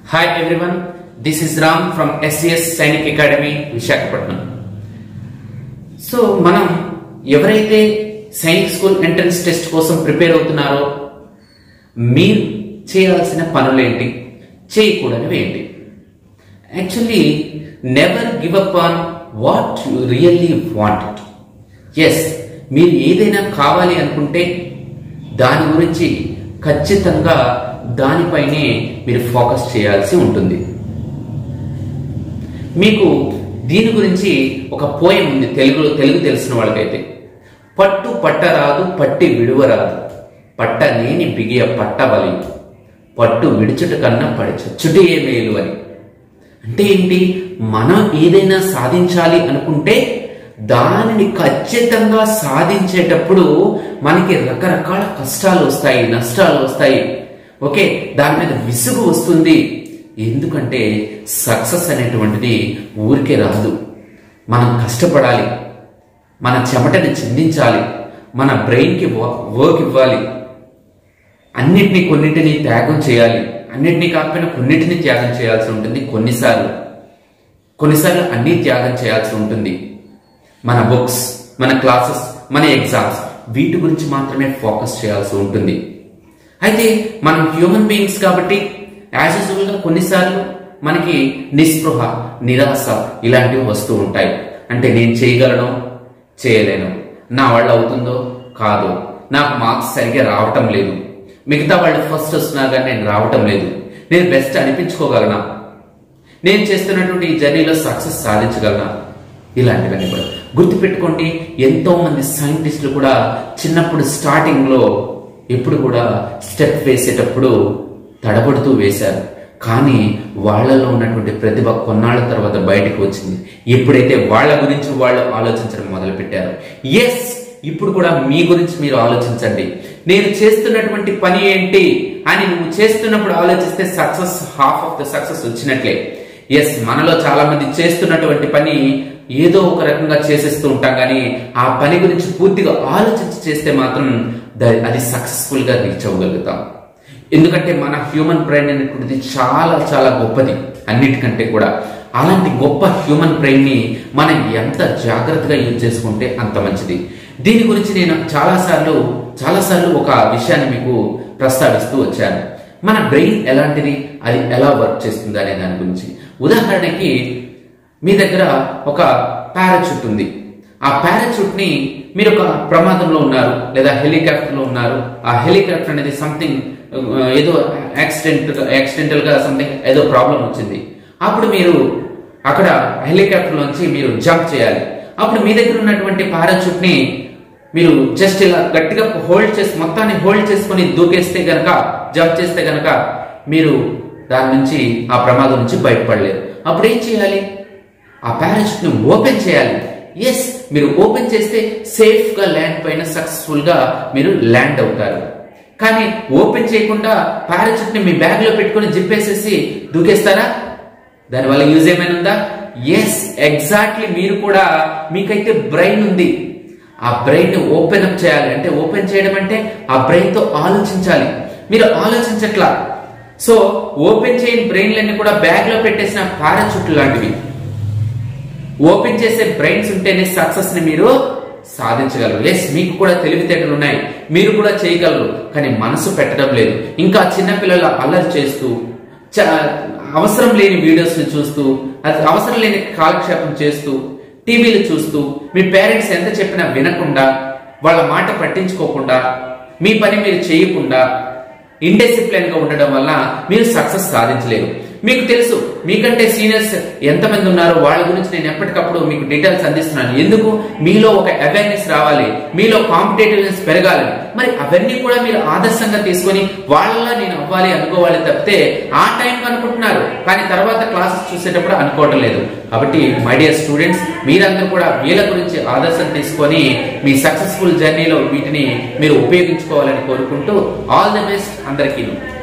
Hi everyone, this is Ram from SCS Sainik Academy, Visakhapatnam so మనం ఎవరైతే Sainik school entrance test కోసం prepare అవుతున్నారో మీరు చేయాల్సిన పనులేంటి చేయకూడనివి ఏంటి actually never give up on what you really want yes మీరు ఏదైనా కావాలి అనుకుంటే దాని గురించి ఖచ్చితంగా దానిపైనే మీరు ఫోకస్ చేయాల్సి ఉంటుంది మీకు దీని గురించి ఒక పోయం ఉంది తెలుగులో తెలుగు తెలిసిన వాళ్ళకైతే పట్టు పట్టరాదు పట్టి విడువరాదు పట్ట లేని బిగియ పట్టబలి పట్టు విడుచుట కన్నా పడి చచ్చుటే మేలు అని అంటే ఏంటి మనం ఏదైనా సాధించాలి అనుకుంటే దానిని ఖచ్చితంగా సాధించేటప్పుడు మనకి రకరకాల కష్టాలు వస్తాయి నష్టాలు వస్తాయి ఓకే దాని మీద విసుగు వస్తుంది ఎందుకంటే సక్సెస్ అనేటువంటిది ఊరికే రాదు మనం కష్టపడాలి మన చెమటని చిందించాలి మన బ్రెయిన్కి వర్క్ ఇవ్వాలి అన్నిటినీ కొన్నిటిని త్యాగం చేయాలి అన్నిటినీ కాకపోయినా కొన్నిటిని త్యాగం చేయాల్సి ఉంటుంది కొన్నిసార్లు కొన్నిసార్లు అన్ని త్యాగం చేయాల్సి ఉంటుంది మన బుక్స్ మన క్లాసెస్ మన ఎగ్జామ్స్ వీటి గురించి మాత్రమే ఫోకస్ చేయాల్సి ఉంటుంది అయితే మనం హ్యూమన్ బీయింగ్స్ కాబట్టి యాజ్ యూజువల్గా కొన్నిసార్లు మనకి నిస్పృహ నిరాశ ఇలాంటివి వస్తూ ఉంటాయి అంటే నేను చేయగలను చేయలేను నా వల్ల అవుతుందో కాదో నాకు మార్క్స్ సరిగ్గా రావటం లేదు మిగతా వాళ్ళు ఫస్ట్ వస్తున్నారు కానీ నేను రావటం లేదు నేను బెస్ట్ అనిపించుకోగలనా నేను చేస్తున్నటువంటి ఈ జర్నీలో సక్సెస్ సాధించగలనా ఇలాంటివన్నీ కూడా గుర్తుపెట్టుకోండి ఎంతో మంది సైంటిస్టులు కూడా చిన్నప్పుడు స్టార్టింగ్ లో ఎప్పుడు కూడా స్టెప్ వేసేటప్పుడు తడబడుతూ వేశారు కానీ వాళ్ళలో ఉన్నటువంటి ప్రతిభ కొన్నాళ్ళ తర్వాత బయటకు వచ్చింది ఎప్పుడైతే వాళ్ళ గురించి వాళ్ళు ఆలోచించడం మొదలు పెట్టారు ఎస్ ఇప్పుడు కూడా మీ గురించి మీరు ఆలోచించండి నేను చేస్తున్నటువంటి పని ఏంటి అని నువ్వు చేస్తున్నప్పుడు ఆలోచిస్తే success half of the success వచ్చినట్లే ఎస్ మనలో చాలా మంది చేస్తున్నటువంటి పని ఏదో ఒక రకంగా చేసేస్తూ ఉంటాం కానీ ఆ పని గురించి పూర్తిగా ఆలోచించి చేస్తే మాత్రం ద- అది సక్సెస్ఫుల్ గా రీచ్ అవ్వగలుగుతాం ఎందుకంటే మన హ్యూమన్ బ్రెయిన్ అనేటువంటిది చాలా చాలా గొప్పది అన్నిటికంటే కూడా అలాంటి గొప్ప హ్యూమన్ బ్రెయిన్ ని మనం ఎంత జాగ్రత్తగా యూజ్ చేసుకుంటే అంత మంచిది దీని గురించి నేను చాలాసార్లు చాలాసార్లు ఒక విషయాన్ని మీకు ప్రస్తావిస్తూ వచ్చాను మన బ్రెయిన్ ఎలాంటిది అది ఎలా వర్క్ చేస్తుంది అనే దాని గురించి ఉదాహరణకి మీ దగ్గర ఒక పారాచూట్ ఉంది ఆ పారాచూట్ ని మీరు ఒక ప్రమాదంలో ఉన్నారు లేదా హెలికాప్టర్ లో ఉన్నారు ఆ హెలికాప్టర్ అనేది సంథింగ్ ఏదో యాక్సిడెంట్ యాక్సిడెంటల్ గా సంథింగ్ ఏదో ప్రాబ్లం వచ్చింది అప్పుడు మీరు అక్కడ హెలికాప్టర్ నుంచి మీరు జంప్ చేయాలి అప్పుడు మీ దగ్గర ఉన్నటువంటి పారాచూట్ ని మీరు జస్ట్ ఇలా గట్టిగా హోల్డ్ చేసి మొత్తాన్ని హోల్డ్ చేసుకొని దూకేస్తే గనక జంప్ చేస్తే గనక మీరు దాని నుంచి ఆ ప్రమాదం నుంచి బయటపడలేరు అప్పుడు ఏం చేయాలి ఆ పారాచూట్ ని ఓపెన్ చేయాలి ఎస్ మీరు ఓపెన్ చేస్తే సేఫ్ గా ల్యాండ్ పైన సక్సెస్ఫుల్ గా మీరు ల్యాండ్ అవుతారు కానీ ఓపెన్ చేయకుండా పారాచూట్ ని మీ బ్యాగ్ లో పెట్టుకొని జిప్పేసేసి దూకేస్తారా దానివల్ల యూజ్ ఏమైనా ఉందా ఎస్ ఎగ్జాక్ట్లీ మీరు కూడా మీకైతే బ్రెయిన్ ఉంది ఆ బ్రెయిన్ ని ఓపెన్ అప్ చేయాలి అంటే ఓపెన్ చేయడం అంటే ఆ బ్రెయిన్ తో ఆలోచించాలి మీరు ఆలోచించట్లా సో ఓపెన్ చేయని బ్రెయిన్లన్నీ కూడా బ్యాగ్ లో పెట్టేసిన పారాచూట్ లాంటివి ఓపెన్ చేసే బ్రెయిన్స్ ఉంటేనే సక్సెస్ ని మీరు సాధించగలరు ఎస్ మీకు కూడా తెలివితేటలు ఉన్నాయి మీరు కూడా చేయగలరు కానీ మనసు పెట్టడం లేదు ఇంకా చిన్నపిల్లల అల్లరి చేస్తూ చ- అవసరం లేని వీడియోస్ ని చూస్తూ అది అవసరం లేని కాలక్షేపం చేస్తూ టీవీలు చూస్తూ మీ పేరెంట్స్ ఎంత చెప్పినా వినకుండా వాళ్ళ మాట పట్టించుకోకుండా మీ పని మీరు చేయకుండా ఇండిసిప్లిన్ గా ఉండడం వల్ల మీరు సక్సెస్ సాధించలేరు మీకు తెలుసు మీకంటే సీనియర్స్ ఎంతమంది ఉన్నారో వాళ్ళ గురించి నేను ఎప్పటికప్పుడు మీకు డీటెయిల్స్ అందిస్తున్నాను ఎందుకు మీలో ఒక అవేర్నెస్ రావాలి మీలో కాంపిటేటివ్నెస్ పెరగాలి మరి అవన్నీ కూడా మీరు ఆదర్శంగా తీసుకొని వాళ్ళలా నేను అవ్వాలి అనుకోవాలి తప్పితే ఆ టైం అనుకుంటున్నారు కానీ తర్వాత క్లాసెస్ చూసేటప్పుడు అనుకోవటం లేదు కాబట్టి మై డియర్ స్టూడెంట్స్ మీరందరూ కూడా వీళ్ళ గురించి ఆదర్శం తీసుకొని మీ సక్సెస్ఫుల్ జర్నీలో వీటిని మీరు ఉపయోగించుకోవాలని కోరుకుంటూ ఆల్ ది బెస్ట్ అందరికీ